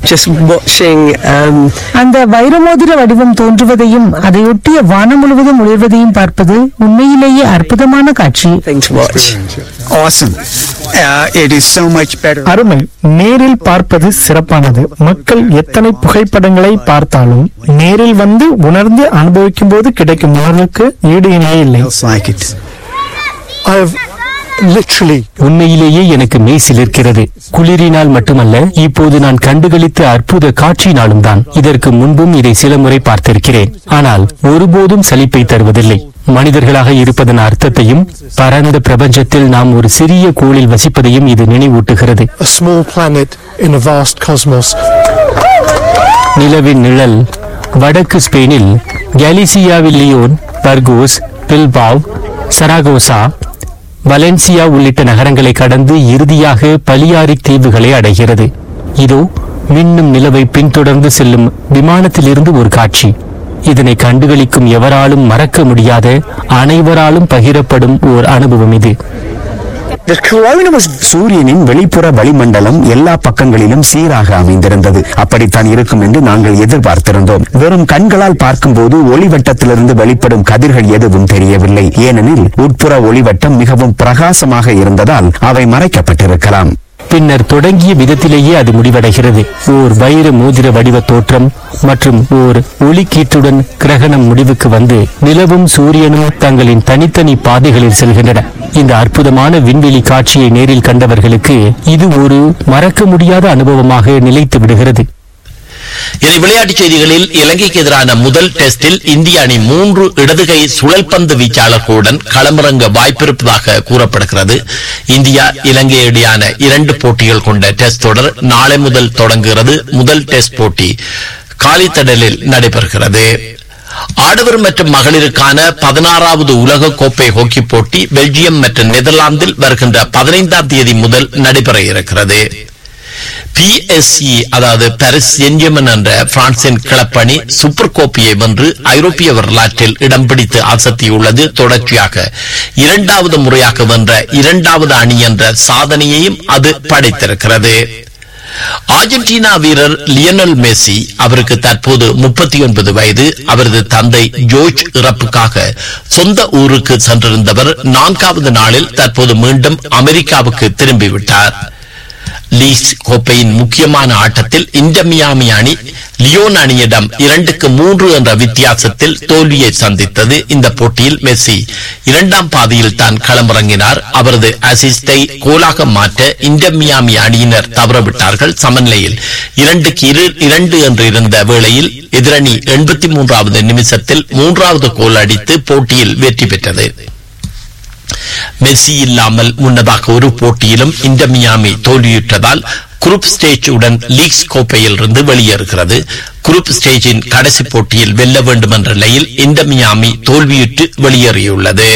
[SPEAKER 11] அந்த வைரமோதிர வடிவம் தோன்றுவதையும் அதையொட்டிய வானம் முழுவதும் ஒளிர்வதையும் பார்ப்பது உண்மையிலேயே அற்புதமான காட்சி அருமை நேரில் பார்ப்பது சிறப்பானது மக்கள் எத்தனை புகைப்படங்களை பார்த்தாலும் நேரில் வந்து உணர்ந்து அனுபவிக்கும் போது கிடைக்கும் உணர்வுக்கு ஈடு இணையே இல்லை
[SPEAKER 9] உண்மையிலேயே எனக்கு மெய் சிலிர்க்கிறது குளிரினால் மட்டுமல்ல இப்போது நான் கண்டுகளித்த அற்புத காட்சியினாலும் தான் இதற்கு முன்பும் இதை சில முறை பார்த்திருக்கிறேன் ஆனால் ஒருபோதும் சலிப்பை தருவதில்லை மனிதர்களாக இருப்பதன் அர்த்தத்தையும் பரந்த பிரபஞ்சத்தில் நாம் ஒரு சிறிய கோளில் வசிப்பதையும் இது நினைவூட்டுகிறது நிலவின் நிழல் வடக்கு ஸ்பெயினில் கேலிசியாவில் Leon Burgos Bilbao Zaragoza Valencia உள்ளிட்ட நகரங்களை கடந்து இறுதியாக பலியாரிக் தீவுகளை அடைகிறது இதோ மின்னும் நிலவை பின்தொடர்ந்து செல்லும் விமானத்திலிருந்து ஒரு காட்சி இதனை கண்டுகளிக்கும் எவராலும் மறக்க முடியாத அனைவராலும் பகிரப்படும் ஓர் அனுபவம் இது
[SPEAKER 6] சூரியனின் வெளிப்புற வளிமண்டலம் எல்லா பக்கங்களிலும் சீராக அமைந்திருந்தது அப்படித்தான் இருக்கும் என்று நாங்கள் எதிர்பார்த்திருந்தோம் வெறும் கண்களால் பார்க்கும்போது ஒளிவட்டத்திலிருந்து வெளிப்படும் கதிர்கள் எதுவும் தெரியவில்லை ஏனெனில் உட்புற ஒளிவட்டம் மிகவும் பிரகாசமாக இருந்ததால் அவை மறைக்கப்பட்டிருக்கலாம்
[SPEAKER 9] பின்னர் தொடங்கிய விதத்திலேயே அது முடிவடைகிறது ஓர் வைர மோதிர வடிவ தோற்றம் மற்றும் ஓர் ஒளிக்கீற்றுடன் கிரகணம் முடிவுக்கு வந்து நிலவும் சூரியனும் தங்களின் தனித்தனி பாதைகளில் செல்கின்றன இந்த அற்புதமான விண்வெளி காட்சியை நேரில் கண்டவர்களுக்கு இது ஒரு மறக்க முடியாத அனுபவமாக நிலைத்து விடுகிறது
[SPEAKER 1] இனி விளையாட்டுச் செய்திகளில் இலங்கைக்கு எதிரான முதல் டெஸ்டில் இந்திய அணி மூன்று இடதுகை சுழல்பந்து வீச்சாளர்களுடன் களமிறங்க வாய்ப்பிருப்பதாக கூறப்படுகிறது இந்தியா இலங்கை இடையான இரண்டு போட்டிகள் கொண்ட டெஸ்ட் தொடர் நாளை முதல் தொடங்குகிறது முதல் டெஸ்ட் போட்டி காலித்தடலில் நடைபெறுகிறது ஆடவர் மற்றும் மகளிருக்கான பதினாறாவது உலக கோப்பை ஹாக்கி போட்டி பெல்ஜியம் மற்றும் நெதர்லாந்தில் வருகின்ற பதினைந்தாம் தேதி முதல் நடைபெற இருக்கிறது பிஎஸ்இ அதாவது பாரிஸ் சென்ஜமன் என்ற பிரான்சின் கிளப்பணி சூப்பர் கோப்பையை வென்று ஐரோப்பிய வரலாற்றில் இடம் பிடித்து அசத்தியுள்ளது தொடர்ச்சியாக இரண்டாவது முறையாக வென்ற இரண்டாவது அணி என்ற சாதனையையும் அது படைத்திருக்கிறது அர்ஜென்டினா வீரர் லியனல் மெஸ்ஸி அவருக்கு தற்போது முப்பத்தி ஒன்பது வயது அவரது தந்தை ஜோர்ஜ் இறப்புக்காக சொந்த ஊருக்கு சென்றிருந்தவர் நான்காவது நாளில் தற்போது மீண்டும் அமெரிக்காவுக்கு திரும்பிவிட்டார் லீஸ் கோப்பையின் முக்கியமான ஆட்டத்தில் இன்டர் மியாமி அணி லியோன் அணியிடம் இரண்டுக்கு மூன்று என்ற வித்தியாசத்தில் தோல்வியை சந்தித்தது இந்த போட்டியில் மெஸ்ஸி இரண்டாம் பாதியில் தான் களமிறங்கினார் அவரது அசிஸ்டை கோலாக மாற்ற இன்டர் மியாமி அணியினர் தவறவிட்டார்கள் சமநிலையில் இரண்டுக்கு இரு இரண்டு என்று இருந்த வேளையில் எதிரணி எண்பத்தி மூன்றாவது நிமிஷத்தில் மூன்றாவது கோல் அடித்து போட்டியில் வெற்றி பெற்றது மெஸ்ஸி இல்லாமல் முன்னதாக ஒரு போட்டியிலும் இன்டர் மியாமி தோல்வியுற்றதால் குரூப் ஸ்டேஜ் உடன் லீக்ஸ் கோப்பையில் இருந்து வெளியேறுகிறது குரூப் ஸ்டேஜின் கடைசி போட்டியில் வெல்ல வேண்டும் என்ற நிலையில் இன்டர் மியாமி தோல்வியுற்று வெளியேறியுள்ளது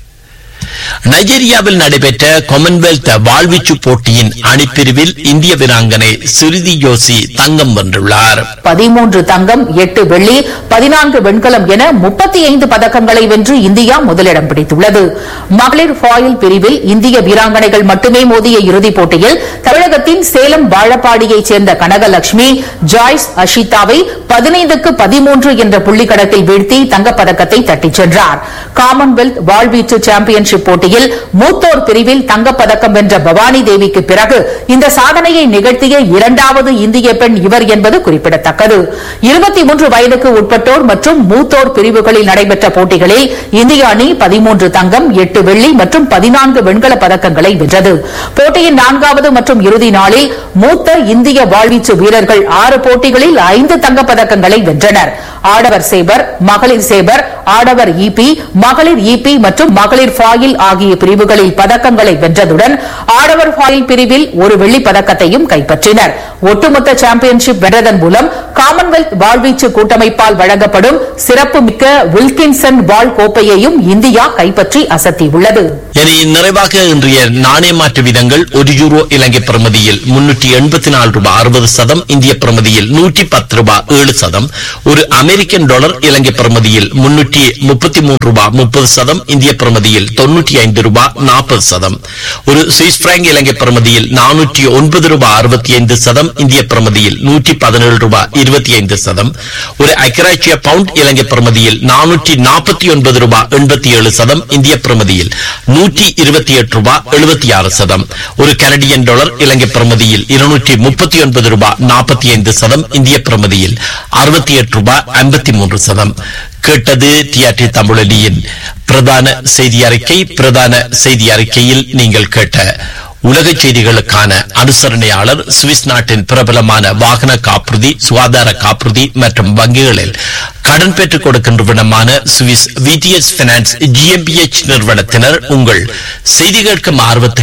[SPEAKER 1] நைஜீரியாவில் நடைபெற்ற காமன்வெல்த் வாழ்வீச்சு போட்டியின் அணிப்பிரிவில் இந்திய வீராங்கனை சுருதி ஜோசி தங்கம் வென்றுள்ளார்
[SPEAKER 2] பதிமூன்று தங்கம் எட்டு வெள்ளி பதினான்கு வெண்கலம் என முப்பத்தி ஐந்து பதக்கங்களை வென்று இந்தியா முதலிடம் பிடித்துள்ளது மகளிர் ஃபாயில் பிரிவில் இந்திய வீராங்கனைகள் மட்டுமே மோதிய இறுதிப் போட்டியில் தமிழகத்தின் சேலம் வாழப்பாடியைச் சேர்ந்த கனகலட்சுமி ஜாய்ஸ் அஷிதாவை பதினைந்துக்கு பதிமூன்று என்ற புள்ளிக்கணக்கில் வீழ்த்தி தங்கப்பதக்கத்தை தட்டிச் சென்றார் காமன்வெல்த் வாழ்வீச்சு சாம்பியன்ஷிப் போட்டியில் மூத்தோர் பிரிவில் தங்கப்பதக்கம் வென்ற பவானி தேவிக்கு பிறகு இந்த சாதனையை நிகழ்த்திய இரண்டாவது இந்திய பெண் இவர் என்பது குறிப்பிடத்தக்கது இருபத்தி மூன்று வயதுக்கு உட்பட்டோர் மற்றும் மூத்தோர் பிரிவுகளில் நடைபெற்ற போட்டிகளில் இந்திய அணி பதிமூன்று தங்கம் எட்டு வெள்ளி மற்றும் பதினான்கு வெண்கலப் பதக்கங்களை வென்றது போட்டியின் நான்காவது மற்றும் இறுதி நாளில் மூத்த இந்திய வாழ்வீச்சு வீரர்கள் ஆறு போட்டிகளில் ஐந்து தங்கப் பதக்கங்களை வென்றனர் ஆடவர் சேபர் மகளிர் சேபர் ஆடவர் ஈபி மகளிர் ஈபி மற்றும் மகளிர் ஃபாயில் ஆகிய பிரிவுகளில் பதக்கங்களை வென்றதுடன் ஆடவர் ஃபாயில் பிரிவில் ஒரு வெள்ளிப் பதக்கத்தையும் கைப்பற்றினர் ஒட்டுமொத்த சாம்பியன்ஷிப் வென்றதன் மூலம் காமன்வெல்த் வாழ்வீச்சு கூட்டமைப்பால் வழங்கப்படும் சிறப்புமிக்க வில்கின்சன் வாள் கோப்பையையும் இந்தியா கைப்பற்றி அசத்தியுள்ளது
[SPEAKER 1] இனி நிறைவாக இன்றைய நாணய மாற்று விதங்கள் ஒரு யூரோ இலங்கை பிரமதியில் முன்னூற்றி எண்பத்தி நாலு ரூபாய் அறுபது சதம் இந்திய பிரமதியில் நூற்றி பத்து ரூபாய் ஏழு சதம் ஒரு அமெரிக்கன் டாலர் இலங்கை பிரமதியில் முன்னூற்றி முப்பத்தி மூன்று ரூபாய் முப்பது சதம் இந்திய பிரமதியில் தொன்னூற்றி ஐந்து ரூபாய் நாற்பது சதம் ஒரு சுவிஸ் பிராங்க் இலங்கை பிரமதியில் நானூற்றி ஒன்பது ரூபாய் அறுபத்தி ஐந்து சதம் இந்திய பிரமதியில் நூற்றி பதினேழு ரூபாய் இருபத்தி ஐந்து சதம் ஒரு ஐக்கராட்சிய பவுண்ட் இலங்கை பிரமதியில் நானூற்றி நாற்பத்தி ஒன்பது ரூபாய் எண்பத்தி ஏழு சதம் இந்திய பிரமதியில் நூற்றி இருபத்தி எட்டு ரூபாய் எழுபத்தி ஆறு சதம் ஒரு கனடியன் டாலர் இலங்கை பிரமதியில் இருநூற்றி முப்பத்தி ஒன்பது ரூபாய் நாற்பத்தி ஐந்து சதம் இந்திய பிரமதியில் அறுபத்தி எட்டு ரூபாய் ஐம்பத்தி மூன்று சதம் கேட்டது டிஆர்டி தமிழொலியின் பிரதான செய்தி அறிக்கை பிரதான செய்தி அறிக்கையில் நீங்கள் கேட்ட உலக செய்திகளுக்கான அனுசரணையாளர் சுவிஸ் நாட்டின் பிரபலமான வாகன காப்புறுதி சுகாதார காப்புறுதி மற்றும் வங்கிகளில் கடன் பெற்றுக் கொடுக்கின்ற விதமான சுவிஸ் விடிஎஸ் பினான்ஸ் ஜிஎம்பிஎச் நிறுவனத்தினர் உங்கள் செய்தி கேட்கும் ஆர்வத்துக்கு